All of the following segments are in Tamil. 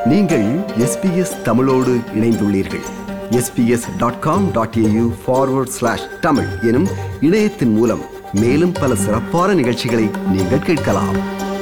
நீங்கள் எஸ்பிஎஸ் தமிழோடு இணைந்துள்ளீர்கள் SBS dot com dot AU forward slash Tamil எனும் இணையத்தின் மூலம் மேலும் பல சிறப்பான நிகழ்ச்சிகளை நீங்கள் கேட்கலாம்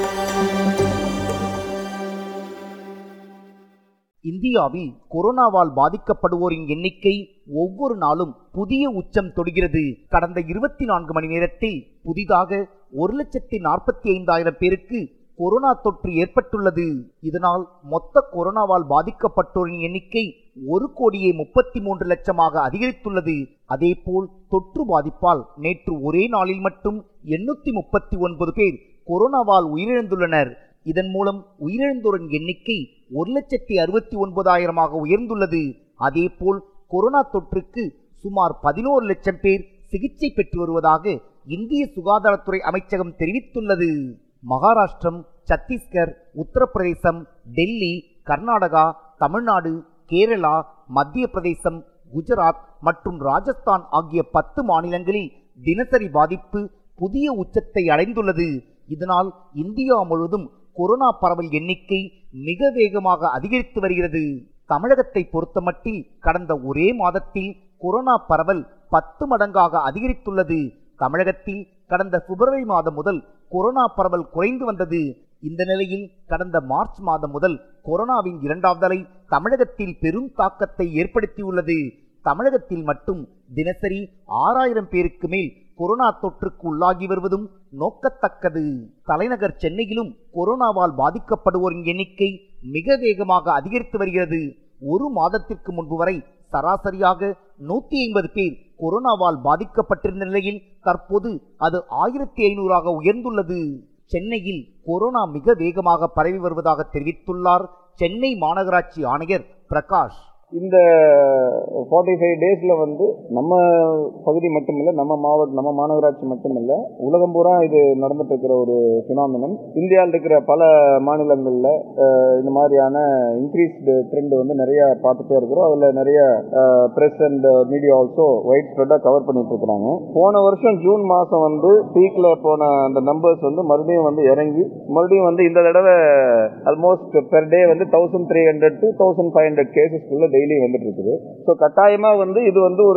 இந்தியாவில் கொரோனாவால் பாதிக்கப்படுவோரின் எண்ணிக்கை ஒவ்வொரு நாளும் புதிய உச்சம் தொடுகிறது கடந்த இருபத்தி நான்கு மணி நேரத்தில் புதிதாக ஒரு லட்சத்தி நாற்பத்தி ஐந்தாயிரம் பேருக்கு கொரோனா தொற்று ஏற்பட்டுள்ளது இதனால் மொத்த கொரோனாவால் பாதிக்கப்பட்டோரின் எண்ணிக்கை ஒரு கோடியே முப்பத்தி மூன்று லட்சமாக அதிகரித்துள்ளது அதேபோல் தொற்று பாதிப்பால் நேற்று ஒரே நாளில் மட்டும் எண்ணூத்தி முப்பத்தி ஒன்பது பேர் கொரோனாவால் உயிரிழந்துள்ளனர் இதன் மூலம் உயிரிழந்தோரின் எண்ணிக்கை ஒரு லட்சத்தி அறுபத்தி ஒன்பதாயிரமாக உயர்ந்துள்ளது அதேபோல் கொரோனா தொற்றுக்கு சுமார் பதினோரு லட்சம் பேர் சிகிச்சை பெற்று வருவதாக இந்திய சுகாதாரத்துறை அமைச்சகம் தெரிவித்துள்ளது மகாராஷ்டிரம் சத்தீஸ்கர் உத்தரப்பிரதேசம் டெல்லி கர்நாடகா தமிழ்நாடு கேரளா மத்திய பிரதேசம் குஜராத் மற்றும் ராஜஸ்தான் ஆகிய பத்து மாநிலங்களில் தினசரி பாதிப்பு புதிய உச்சத்தை அடைந்துள்ளது இதனால் இந்தியா முழுவதும் கொரோனா பரவல் எண்ணிக்கை மிக வேகமாக அதிகரித்து வருகிறது தமிழகத்தை பொறுத்தமட்டில் கடந்த ஒரே மாதத்தில் கொரோனா பரவல் பத்து மடங்காக அதிகரித்துள்ளது தமிழகத்தில் கடந்த பிப்ரவரி மாதம் முதல் கொரோனா பரவல் குறைந்து வந்தது இந்த நிலையில் கடந்த மார்ச் மாதம் முதல் கொரோனாவின் இரண்டாவது அலை தமிழகத்தில் பெரும் தாக்கத்தை ஏற்படுத்தியுள்ளது தமிழகத்தில் மட்டும் தினசரி ஆறாயிரம் பேருக்கு மேல் கொரோனா தொற்றுக்கு உள்ளாகி வருவதும் நோக்கத்தக்கது தலைநகர் சென்னையிலும் கொரோனாவால் பாதிக்கப்படுவோரின் எண்ணிக்கை மிக வேகமாக அதிகரித்து வருகிறது ஒரு மாதத்திற்கு முன்பு வரை சராசரியாக நூத்தி ஐம்பது பேர் கொரோனாவால் பாதிக்கப்பட்டிருந்த நிலையில் தற்போது அது ஆயிரத்தி ஐநூறாக உயர்ந்துள்ளது சென்னையில் கொரோனா மிக வேகமாக பரவி வருவதாக தெரிவித்துள்ளார் சென்னை மாநகராட்சி ஆணையர் பிரகாஷ் இந்த ஃபார்ட்டி ஃபைவ் டேஸில் வந்து நம்ம பகுதி மட்டுமில்லை நம்ம மாவட்டம் நம்ம மாநகராட்சி மட்டுமில்லை உலகம் பூரா இது நடந்துட்டு இருக்கிற ஒரு ஃபினாமினன் இந்தியாவில் இருக்கிற பல மாநிலங்களில் இந்த மாதிரியான இன்க்ரீஸ்டு ட்ரெண்ட் வந்து நிறைய பார்த்துட்டே இருக்கிறோம் அதில் நிறைய press and media also wide ஸ்ப்ரெட்டாக கவர் பண்ணிட்டு இருக்கிறாங்க போன வருஷம் ஜூன் மாதம் வந்து பீக்கில் போன அந்த நம்பர்ஸ் வந்து மறுபடியும் வந்து இறங்கி மறுபடியும் வந்து இந்த தடவை ஆல்மோஸ்ட் பெர் டே வந்து thousand three hundred two thousand five hundred கேசஸ்க்குள்ள டெய்லி வந்துட்டு இருக்குது ஸோ கட்டாயமாக வந்து இது வந்து ஒரு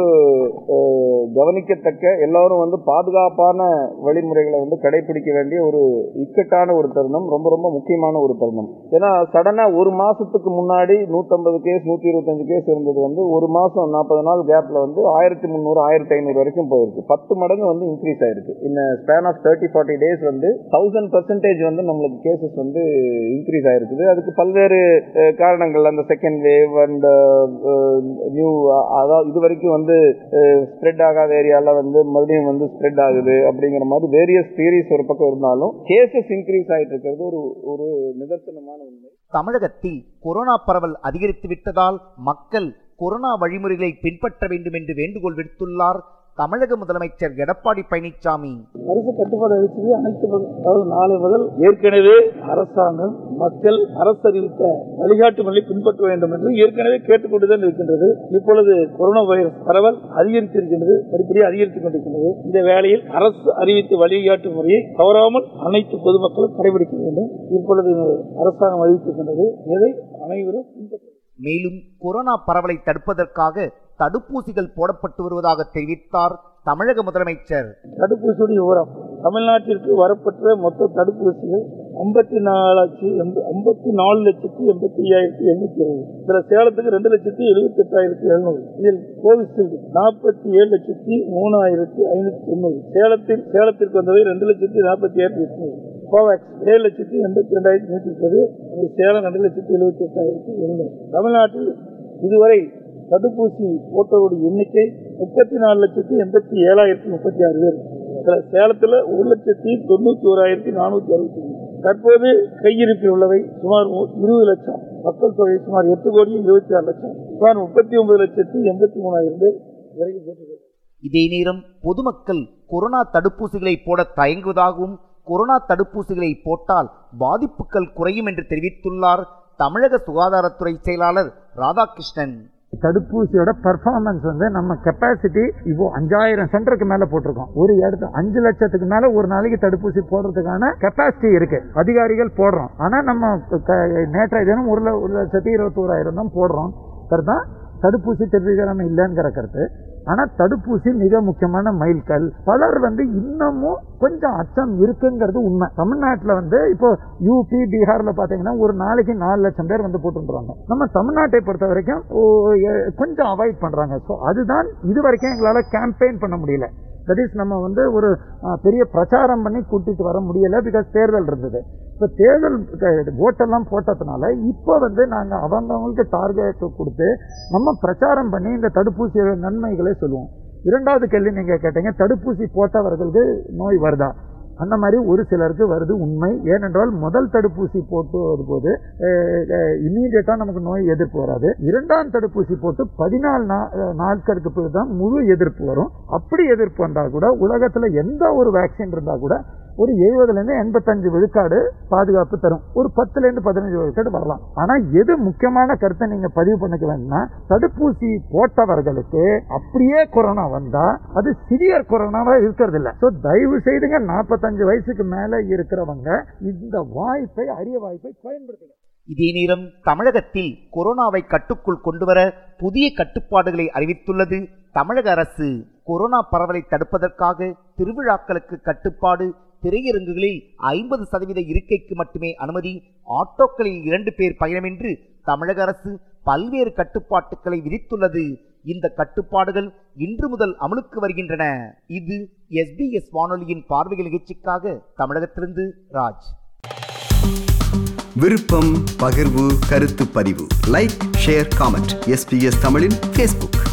அஹ், கவனிக்கத்தக்க எல்லாரும் வந்து பாதுகாப்பான வழிமுறைகளை வந்து கடைபிடிக்க வேண்டிய ஒரு இக்கட்டான ஒரு தருணம் ரொம்ப ரொம்ப முக்கியமான ஒரு தருணம் ஏன்னா சடனாக ஒரு மாசத்துக்கு முன்னாடி நூற்றம்பது கேஸ் நூற்றி இருபத்தஞ்சு கேஸ் இருந்தது வந்து ஒரு மாதம் நாற்பது நாள் கேப்பில் வந்து ஆயிரத்தி முந்நூறு ஆயிரத்தி ஐநூறு வரைக்கும் போயிருக்கு பத்து மடங்கு வந்து இன்க்ரீஸ் ஆயிருக்கு இந்த span of thirty forty days வந்து தௌசண்ட் பர்சன்டேஜ் வந்து நம்மளுக்கு கேசஸ் வந்து இன்க்ரீஸ் ஆயிருக்குது அதுக்கு பல்வேறு அஹ், காரணங்கள் அந்த செகண்ட் வேவ் அண்ட் நியூ அதாவது இது வரைக்கும் வந்து ஸ்ப்ரெட் ஆகாத ஏரியால வந்து மறுபடியும் வந்து ஸ்ப்ரெட் ஆகுது அப்படிங்கிற மாதிரி வேரியஸ் தியரிஸ் ஒரு பக்கம் இருந்தாலும் கேசஸ் இன்க்ரீஸ் ஆயிட்டு இருக்கிறது ஒரு ஒரு நிதர்சனமான உண்மை தமிழகத்தில் கொரோனா பரவல் அதிகரித்து விட்டதால் மக்கள் கொரோனா வழிமுறைகளை பின்பற்ற வேண்டும் என்று வேண்டுகோள் விடுத்துள்ளார் தமிழக முதலமைச்சர் எடப்பாடி பழனிசாமி அரசு கட்டுப்பாடு அளித்தது அனைத்து பகு- அதாவது நாளை முதல் ஏற்கனவே அரசாங்கம் மக்கள் அரசு அறிவித்த வழிகாட்டுதலை பின்பற்ற வேண்டும் என்று ஏற்கனவே கேட்டுக்கொண்டுதான் இருக்கின்றது இப்பொழுது கொரோனா வைரஸ் பரவல் அதிகரித்திருக்கின்றது படிப்படியாக அதிகரித்துக் கொண்டிருக்கின்றது இந்த வேளையில் அரசு அறிவித்த வழிகாட்டு முறையை தவறாமல் அனைத்து பொதுமக்களும் கடைபிடிக்க வேண்டும் இப்பொழுது அரசாங்கம் அறிவித்திருக்கின்றது இதை அனைவரும் பின்பற்ற மேலும் கொரோனா பரவலை தடுப்பதற்காக தடுப்பூசிகள் போடப்பட்டு வருவதாக தெரிவித்தார் தமிழக முதலமைச்சர் தடுப்பூசியுடைய விவரம் தமிழ்நாட்டிற்கு வரப்பட்ட மொத்த தடுப்பூசிகள் ஐம்பத்தி நாலாச்சு ஐம்பத்தி நாலு லட்சத்தி எண்பத்தி ஐயாயிரத்தி எண்ணூத்தி இருபது இதுல சேலத்துக்கு ரெண்டு லட்சத்தி எழுபத்தி எட்டாயிரத்தி எழுநூறு இதில் கோவிஷீல்டு நாற்பத்தி ஏழு லட்சத்தி மூணாயிரத்தி ஐநூத்தி தொண்ணூறு சேலத்தில் சேலத்திற்கு வந்தவை ரெண்டு லட்சத்தி நாற்பத்தி ஏழு எட்நூறு கோவேக்ஸ் ஏழு லட்சத்தி எண்பத்தி ரெண்டாயிரத்தி நூற்றி முப்பது சேலம் ரெண்டு லட்சத்தி எழுபத்தி எட்டாயிரத்தி எழுநூறு தமிழ்நாட்டில் இதுவரை தடுப்பூசி போட்டவருடைய எண்ணிக்கை முப்பத்தி நாலு லட்சத்தி எண்பத்தி ஏழாயிரத்தி முப்பத்தி ஆறு பேர் இதுல சேலத்துல ஒரு லட்சத்தி தொண்ணூத்தி ஓராயிரத்தி நானூத்தி அறுபத்தி மூணு தற்போது கையிருப்பில் உள்ளவை சுமார் மு- இருபது லட்சம் மக்கள் தொகை சுமார் எட்டு கோடி இருபத்தி ஆறு லட்சம் சுமார் முப்பத்தி ஒன்பது லட்சத்தி எண்பத்தி மூணாயிரம் பேர் வரைக்கும் போட்டிருக்காங்க இதே நேரம் பொதுமக்கள் கொரோனா தடுப்பூசிகளை போட தயங்குவதாகவும் கொரோனா தடுப்பூசிகளை போட்டால் பாதிப்புகள் குறையும் என்று தெரிவித்துள்ளார் தமிழக சுகாதாரத்துறை செயலாளர் ராதாகிருஷ்ணன் தடுப்பூசியோட பர்ஃபார்மன்ஸ் வந்து நம்ம கெப்பாசிட்டி இப்போ அஞ்சாயிரம் சென்டருக்கு மேல போட்டிருக்கோம் ஒரு இடத்து அஞ்சு லட்சத்துக்கு மேல ஒரு நாளைக்கு தடுப்பூசி போடுறதுக்கான கெப்பாசிட்டி இருக்கு அதிகாரிகள் போடுறோம் ஆனா நம்ம க- நேற்றைய தினம் ஒரு ல- ஒரு லட்சத்தி இருபத்தோராயிரம் தான் போடுறோம் கருதான் தடுப்பூசி திருப்திகரம் இல்லைங்கிற கருத்து ஆனா தடுப்பூசி மிக முக்கியமான மைல்கல் பலர் வந்து இன்னமும் கொஞ்சம் அச்சம் இருக்குங்கிறது உண்மை தமிழ்நாட்டுல வந்து இப்போ யூபி பீகார்ல பாத்தீங்கன்னா ஒரு நாளைக்கு நாலு லட்சம் பேர் வந்து போட்டுருவாங்க நம்ம தமிழ்நாட்டை பொறுத்த வரைக்கும் ஓ, எ- கொஞ்சம் அவாய்ட் பண்றாங்க ஸோ அதுதான் இது வரைக்கும் எங்களால கேம்பெயின் பண்ண முடியல தட் இஸ் நம்ம வந்து ஒரு ஆ, பெரிய பிரச்சாரம் பண்ணி கூட்டிட்டு வர முடியல பிகாஸ் தேர்தல் இருந்தது இப்போ தேர்தல் க- ஓட்டெல்லாம் போட்டதுனால இப்போ வந்து நாங்கள் அவங்கவங்களுக்கு டார்கெட் கொடுத்து நம்ம பிரச்சாரம் பண்ணி இந்த தடுப்பூசியோட நன்மைகளை சொல்லுவோம் இரண்டாவது கேள்வி நீங்கள் கேட்டீங்க தடுப்பூசி போட்டவர்களுக்கு நோய் வருதா அந்த மாதிரி ஒரு சிலருக்கு வருது உண்மை ஏனென்றால் முதல் தடுப்பூசி போட்டு வரும்போது இம்மீடியட்டாக நமக்கு நோய் எதிர்ப்பு வராது இரண்டாம் தடுப்பூசி போட்டு பதினாலு நா அஹ், நாட்களுக்கு பிறகு தான் முழு எதிர்ப்பு வரும் அப்படி எதிர்ப்பு வந்தால் கூட உலகத்தில் எந்த ஒரு வேக்சின் இருந்தால் கூட ஒரு எழுபதுலேருந்து எண்பத்தஞ்சு விழுக்காடு பாதுகாப்பு தரும் ஒரு பத்துலேருந்து பதினஞ்சு விழுக்காடு வரலாம் ஆனால் எது முக்கியமான கருத்தை நீங்கள் பதிவு பண்ணிக்க வேணும்னா தடுப்பூசி போட்டவர்களுக்கு அப்படியே கொரோனா வந்தால் அது சிவியர் கொரோனாவாக இருக்கிறது இல்லை ஸோ தயவு செய்துங்க நாற்பத்தஞ்சு வயசுக்கு மேலே இருக்கிறவங்க இந்த வாய்ப்பை அரிய வாய்ப்பை பயன்படுத்துங்க இதே நேரம் தமிழகத்தில் கொரோனாவை கட்டுக்குள் கொண்டுவர புதிய கட்டுப்பாடுகளை அறிவித்துள்ளது தமிழக அரசு கொரோனா பரவலை தடுப்பதற்காக திருவிழாக்களுக்கு கட்டுப்பாடு திரையரங்குகளில் ஐம்பது சதவீத இருக்கைக்கு மட்டுமே அனுமதி ஆட்டோக்களில் இரண்டு பேர் பயணம் என்று தமிழக அரசு பல்வேறு கட்டுப்பாட்டுகளை விதித்துள்ளது இந்த கட்டுப்பாடுகள் இன்று முதல் அமலுக்கு வருகின்றன இது எஸ்பிஎஸ் வானொலியின் பார்வை நிகழ்ச்சிக்காக தமிழகத்திலிருந்து ராஜ் விருப்பம் பகிர்வு கருத்து பதிவு லைக் ஷேர் காமெண்ட் எஸ்பிஎஸ் தமிழின் ஃபேஸ்புக்